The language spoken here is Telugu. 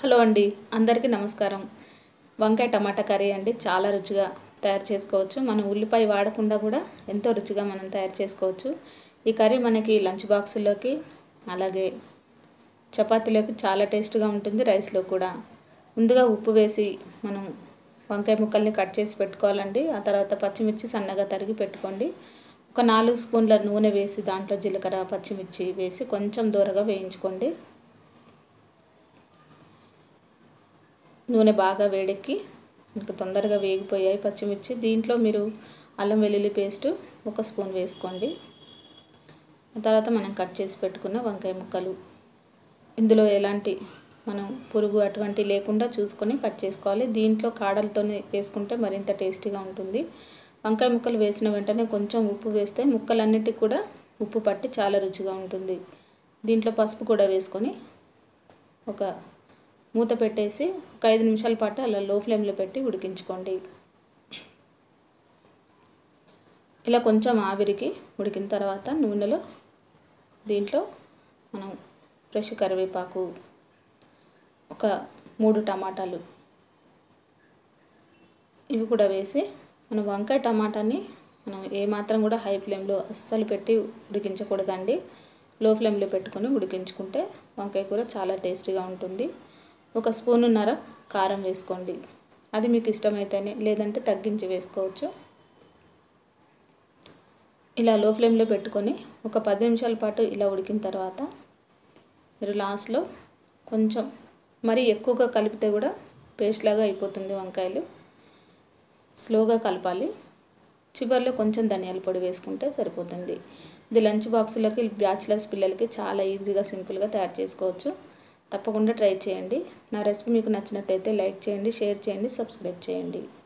హలో అండి అందరికీ నమస్కారం వంకాయ టమాటా కర్రీ అండి చాలా రుచిగా తయారు చేసుకోవచ్చు మనం ఉల్లిపాయ వాడకుండా కూడా ఎంతో రుచిగా మనం తయారు చేసుకోవచ్చు ఈ కర్రీ మనకి లంచ్ బాక్సుల్లోకి అలాగే చపాతీలోకి చాలా టేస్ట్గా ఉంటుంది రైస్లో కూడా ముందుగా ఉప్పు వేసి మనం వంకాయ ముక్కల్ని కట్ చేసి పెట్టుకోవాలండి ఆ తర్వాత పచ్చిమిర్చి సన్నగా తరిగి పెట్టుకోండి ఒక నాలుగు స్పూన్ల నూనె వేసి దాంట్లో జీలకర్ర పచ్చిమిర్చి వేసి కొంచెం దూరగా వేయించుకోండి నూనె బాగా వేడెక్కి మీకు తొందరగా వేగిపోయాయి పచ్చిమిర్చి దీంట్లో మీరు అల్లం వెల్లుల్లి పేస్ట్ ఒక స్పూన్ వేసుకోండి ఆ తర్వాత మనం కట్ చేసి పెట్టుకున్న వంకాయ ముక్కలు ఇందులో ఎలాంటి మనం పురుగు అటువంటి లేకుండా చూసుకొని కట్ చేసుకోవాలి దీంట్లో కాడలతో వేసుకుంటే మరింత టేస్టీగా ఉంటుంది వంకాయ ముక్కలు వేసిన వెంటనే కొంచెం ఉప్పు వేస్తే ముక్కలన్నిటికి కూడా ఉప్పు పట్టి చాలా రుచిగా ఉంటుంది దీంట్లో పసుపు కూడా వేసుకొని ఒక మూత పెట్టేసి ఒక ఐదు నిమిషాల పాటు అలా లో ఫ్లేమ్లో పెట్టి ఉడికించుకోండి ఇలా కొంచెం ఆవిరికి ఉడికిన తర్వాత నూనెలో దీంట్లో మనం ఫ్రెష్ కరివేపాకు ఒక మూడు టమాటాలు ఇవి కూడా వేసి మనం వంకాయ టమాటాని మనం ఏమాత్రం కూడా హై ఫ్లేమ్లో అస్సలు పెట్టి ఉడికించకూడదండి లో ఫ్లేమ్లో పెట్టుకొని ఉడికించుకుంటే వంకాయ కూర చాలా టేస్టీగా ఉంటుంది ఒక స్పూనున్నర కారం వేసుకోండి అది మీకు ఇష్టమైతేనే లేదంటే తగ్గించి వేసుకోవచ్చు ఇలా లో ఫ్లేమ్లో పెట్టుకొని ఒక పది నిమిషాల పాటు ఇలా ఉడికిన తర్వాత మీరు లాస్ట్లో కొంచెం మరీ ఎక్కువగా కలిపితే కూడా పేస్ట్ లాగా అయిపోతుంది వంకాయలు స్లోగా కలపాలి చివరిలో కొంచెం ధనియాల పొడి వేసుకుంటే సరిపోతుంది ఇది లంచ్ బాక్సులకి బ్యాచిలర్స్ పిల్లలకి చాలా ఈజీగా సింపుల్గా తయారు చేసుకోవచ్చు తప్పకుండా ట్రై చేయండి నా రెసిపీ మీకు నచ్చినట్టయితే లైక్ చేయండి షేర్ చేయండి సబ్స్క్రైబ్ చేయండి